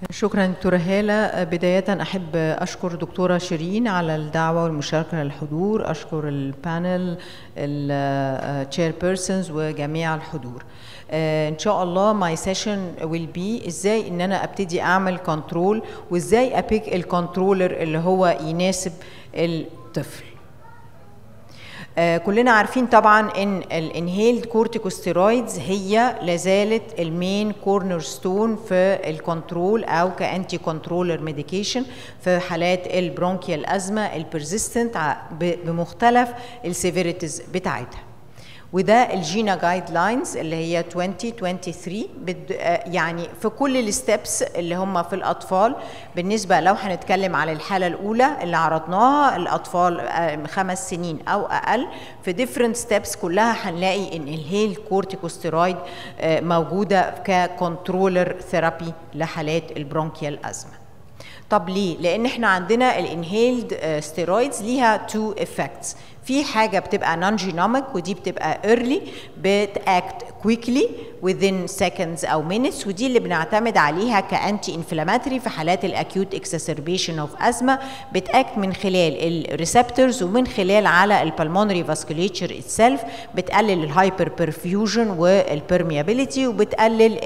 شكرا دكتورة هالة بداية أحب أشكر دكتورة شيرين على الدعوة والمشاركة للحضور أشكر البانل التشير بيرسونز وجميع الحضور آه، ان شاء الله my session will be ازاي ان انا ابتدي اعمل كنترول وازاي ابيك الكنترولر اللي هو يناسب الطفل آه، كلنا عارفين طبعا ان الانهيلد كورتيكوستيرويدز هي لازالت المين كورنر ستون في الكنترول او كانتي كنترولر ميديكيشن في حالات البرونكيال ازمه البرزيستنت بمختلف السيفيريتيز بتاعتها وده الجينا جايد لاينز اللي هي 2023 بد يعني في كل الستبس اللي هم في الاطفال بالنسبه لو هنتكلم على الحاله الاولى اللي عرضناها الاطفال خمس سنين او اقل في ديفرنت ستبس كلها هنلاقي ان الهيل كورتيكوستيرويد موجوده ككنترولر ثيرابي لحالات البرونكيال ازمه طب ليه؟ لان احنا عندنا الانهيلد ستيرويدز ليها تو افكتس في حاجه بتبقى نون جينوميك ودي بتبقى early بتاكت quickly within seconds او minutes ودي اللي بنعتمد عليها كانتي انفلاماتري في حالات الاكيوت اكسسربيشن اوف ازمه بتاكت من خلال الريسبتورز ومن خلال على البلمونري فاسكوليتشر اتسلف بتقلل الهايبر برفيوجن والبرميابيليتي وبتقلل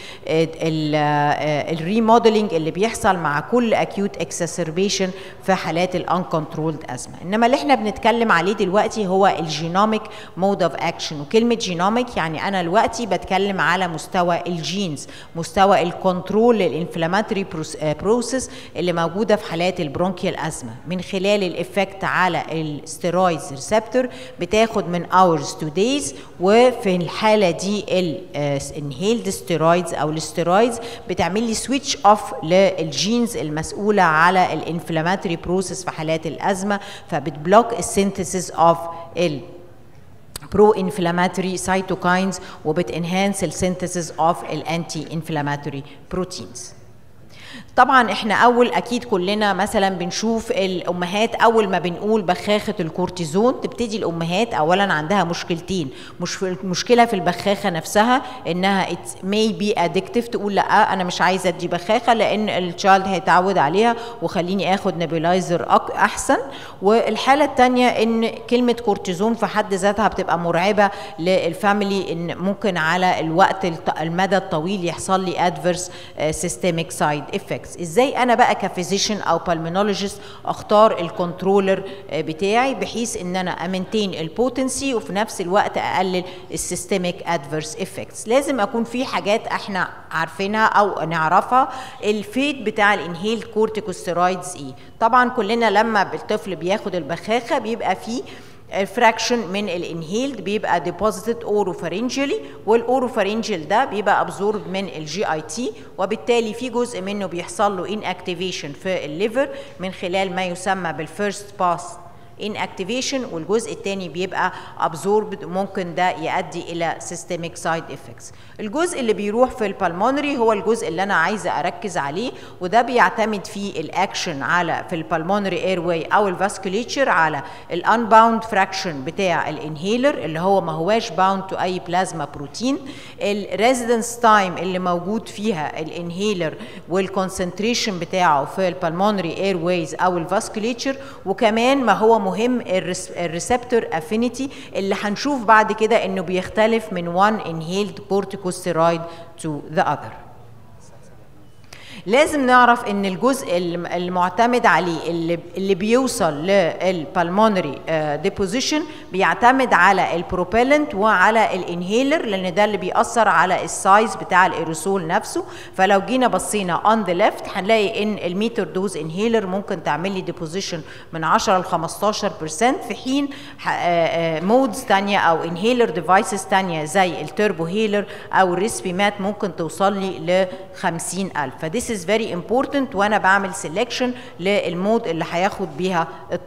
الريموديلنج اللي بيحصل مع كل اكيوت اكسسربيشن في حالات الانكنترولد ازمه انما اللي احنا بنتكلم عليه دلوقتي هو الجينوميك مود اوف اكشن وكلمه جينوميك يعني انا دلوقتي بتكلم على مستوى الجينز مستوى الكنترول للانفلاماتوري بروسيس اللي موجوده في حالات البرونكيال ازمه من خلال الافكت على الستيرويدز ريسبتور بتاخد من اورز تو دايز وفي الحاله دي الانهيلد ستيرويدز او الستيرويدز بتعمل لي سويتش اوف للجينز المسؤوله على الانفلاماتوري بروسيس في حالات الازمه فبتبلوك السينثيسيس اوف ال برو انفلاماتوري سايتوكاينز وبتنهانس السينثيسيس اوف الانتي انفلاماتوري بروتينز طبعا احنا اول اكيد كلنا مثلا بنشوف الامهات اول ما بنقول بخاخه الكورتيزون تبتدي الامهات اولا عندها مشكلتين مش مشكله في البخاخه نفسها انها it may be addictive تقول لا انا مش عايزه ادي بخاخه لان التشايلد هيتعود عليها وخليني اخد نيبولايزر احسن والحاله الثانيه ان كلمه كورتيزون في حد ذاتها بتبقى مرعبه للفاميلي ان ممكن على الوقت المدى الطويل يحصل لي ادفيرس سيستميك سايد افكت افكتس ازاي انا بقى كفيزيشن او بالمونولوجيست اختار الكنترولر بتاعي بحيث ان انا امنتين البوتنسي وفي نفس الوقت اقلل السيستميك ادفيرس افكتس لازم اكون في حاجات احنا عارفينها او نعرفها الفيت بتاع الانهيلد كورتيكوستيرويدز ايه طبعا كلنا لما الطفل بياخد البخاخه بيبقى فيه فراكشن من الانهيلد بيبقى ديبوزيتد اوروفارينجلي والاوروفارينجل ده بيبقى ابزورب من الجي اي تي وبالتالي في جزء منه بيحصل له ان اكتيفيشن في الليفر من خلال ما يسمى بالفيرست باس ان اكتيفيشن والجزء الثاني بيبقى ابزوربد ممكن ده يؤدي الى سيستميك سايد افكتس الجزء اللي بيروح في البلمونري هو الجزء اللي انا عايزه اركز عليه وده بيعتمد فيه الاكشن على في البلمونري اير واي او الفاسكوليتشر على الانباوند فراكشن بتاع الانهيلر اللي هو ما هواش باوند تو اي بلازما بروتين الريزيدنس تايم اللي موجود فيها الانهيلر والكونسنتريشن بتاعه في البلمونري اير وايز او الفاسكوليتشر وكمان ما هو مهم الريسبتور افينيتي اللي هنشوف بعد كده انه بيختلف من one inhaled corticosteroid to the other لازم نعرف ان الجزء المعتمد عليه اللي, اللي بيوصل للبلمونري ديبوزيشن بيعتمد على البروبيلنت وعلى الانهيلر لان ده اللي بيأثر على السايز بتاع الايروسول نفسه فلو جينا بصينا اون ذا ليفت هنلاقي ان الميتر دوز انهيلر ممكن تعمل لي ديبوزيشن من 10 ل 15% في حين مودز ثانيه او انهيلر ديفايسز ثانيه زي التربو هيلر او الريسبيمات ممكن توصل لي ل 50000 فديس is very important وانا بعمل سelection للمود اللي هياخد بيها الطفل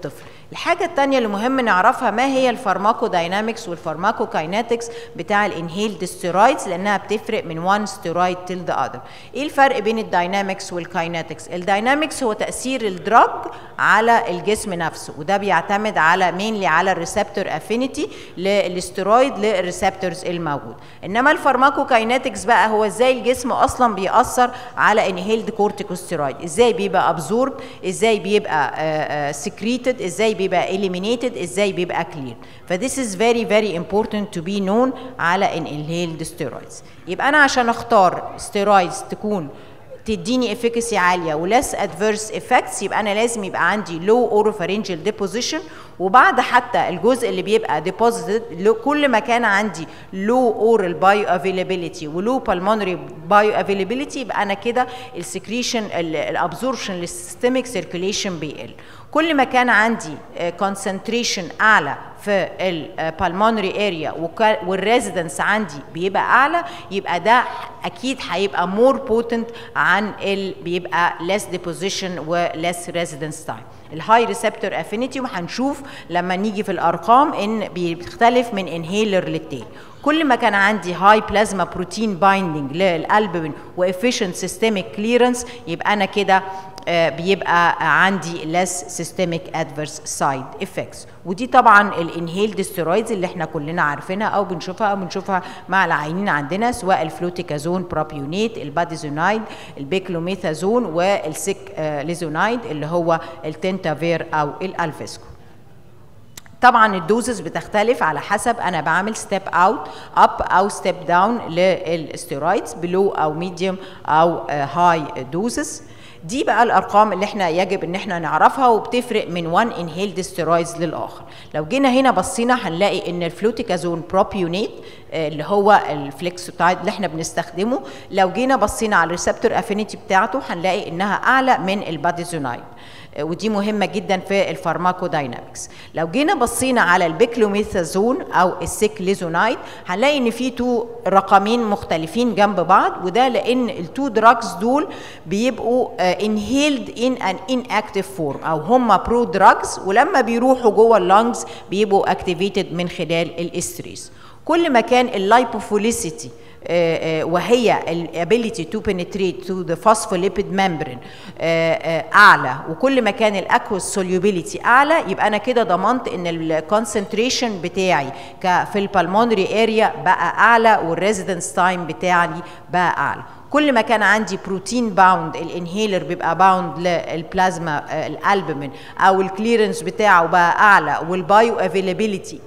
الحاجة التانية اللي مهم نعرفها ما هي الفارماكوداينامكس والفارماكوكاينetics بتاع الانهيلد ستيرويدز لانها بتفرق من وان ستيرويد تيل ذا اذر. ايه الفرق بين الداينامكس والكاينetics؟ الداينامكس هو تأثير الدراج على الجسم نفسه وده بيعتمد على مينلي على الريسبتور افينيتي للستيرويد للريسبتورز الموجود. انما الفارماكوكاينetics بقى هو ازاي الجسم اصلا بيأثر على انهيلد كورتيكوستيرويد، ازاي بيبقى ابزورب، ازاي بيبقى سكريتد، ازاي بيبقى eliminated ازاي بيبقى clear ف this is very very important to be known على inhaled steroids يبقى انا عشان اختار steroids تكون تديني efficacy عاليه ولس adverse effects يبقى انا لازم يبقى عندي low oropharyngeal deposition وبعد حتى الجزء اللي بيبقى deposited كل ما كان عندي low oral bioavailability ولو pulmonary bioavailability يبقى انا كده السكريشن الابزوربشن للسيستميك سيركيليشن بيقل كل ما كان عندي concentration اعلى في البالمونري اريا والريزيدنس عندي بيبقى اعلى يبقى ده اكيد هيبقى مور بوتنت عن ال بيبقى less deposition و less residence time الهاي ريسبتور افينيتي وهنشوف لما نيجي في الارقام ان بيختلف من انهيلر للتاني كل ما كان عندي هاي بلازما بروتين بايندنج للالبومين وافيشنت سيستميك كليرنس يبقى انا كده بيبقى عندي less systemic adverse side effects ودي طبعا الانهيلد ستيرويدز اللي احنا كلنا عارفينها او بنشوفها او بنشوفها مع العينين عندنا سواء الفلوتيكازون بروبيونيت الباديزونايد البيكلوميثازون والسيك ليزونايد اللي هو التنتافير او الالفيسكو طبعا الدوزز بتختلف على حسب انا بعمل ستيب اوت اب او ستيب داون للستيرويدز بلو او ميديوم او هاي دوزز دي بقى الارقام اللي احنا يجب ان احنا نعرفها وبتفرق من وان انهيلد ستيرويدز للاخر لو جينا هنا بصينا هنلاقي ان الفلوتيكازون بروبيونيت اللي هو الفليكسوتايد اللي احنا بنستخدمه لو جينا بصينا على الريسبتور افينيتي بتاعته هنلاقي انها اعلى من الباديزونايد ودي مهمة جدا في الفارماكوداينامكس لو جينا بصينا على البيكلوميثازون أو السيكليزونايد هنلاقي إن في تو رقمين مختلفين جنب بعض وده لأن التو دراجز دول بيبقوا انهيلد ان ان inactive فورم أو هم برو دراجز ولما بيروحوا جوه اللانجز بيبقوا اكتيفيتد من خلال الاستريس كل ما كان اللايبوفوليسيتي وهي الابيليتي تو penetrate to the phospholipid membrane اعلى وكل ما كان الاكوس solubility اعلى يبقى انا كده ضمنت ان الكونسنتريشن بتاعي في البلمونري اريا بقى اعلى والريزيدنس تايم بتاعي بقى اعلى كل ما كان عندي بروتين باوند الانهيلر بيبقى باوند للبلازما الالبومين او الكليرنس بتاعه بقى اعلى والبايو افيلابيلتي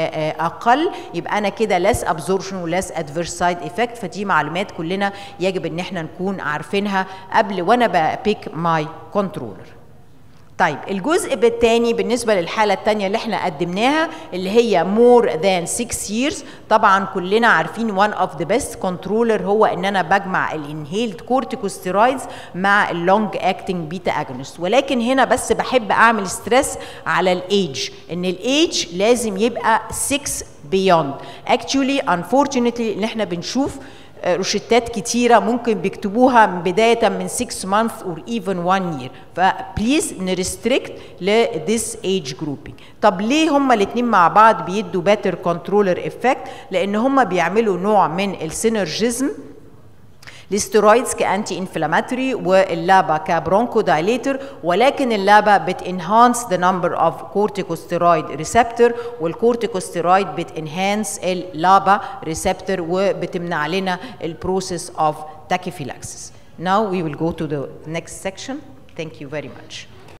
اقل يبقى انا كده less absorption و less adverse side effect فدي معلومات كلنا يجب ان احنا نكون عارفينها قبل وانا ببيك ماي كنترولر طيب الجزء الثاني بالنسبه للحاله الثانيه اللي احنا قدمناها اللي هي more than 6 years طبعا كلنا عارفين one of the best controller هو ان انا بجمع الانهيلد كورتيكوستيرويدز مع اللونج اكتنج بيتا اجونست ولكن هنا بس بحب اعمل ستريس على الايج ان الايج لازم يبقى 6 بيوند اكشولي unfortunately ان احنا بنشوف روشتات كتيرة ممكن بيكتبوها من بداية من 6 months or even 1 year فبليز نريستريكت لذيس ايج جروبينج طب ليه هما الاثنين مع بعض بيدوا باتر كنترولر افكت لان هما بيعملوا نوع من السينرجيزم الاسترويدز كانتي انفلاماتوري واللابا كبرونكو دايليتر ولكن اللابا بتنهانس ذا نمبر اوف كورتيكوستيرويد ريسبتور والكورتيكوستيرويد بتنهانس اللابا ريسبتور وبتمنع لنا البروسيس اوف tachyphylaxis. Now we will go to the next section. Thank you very much.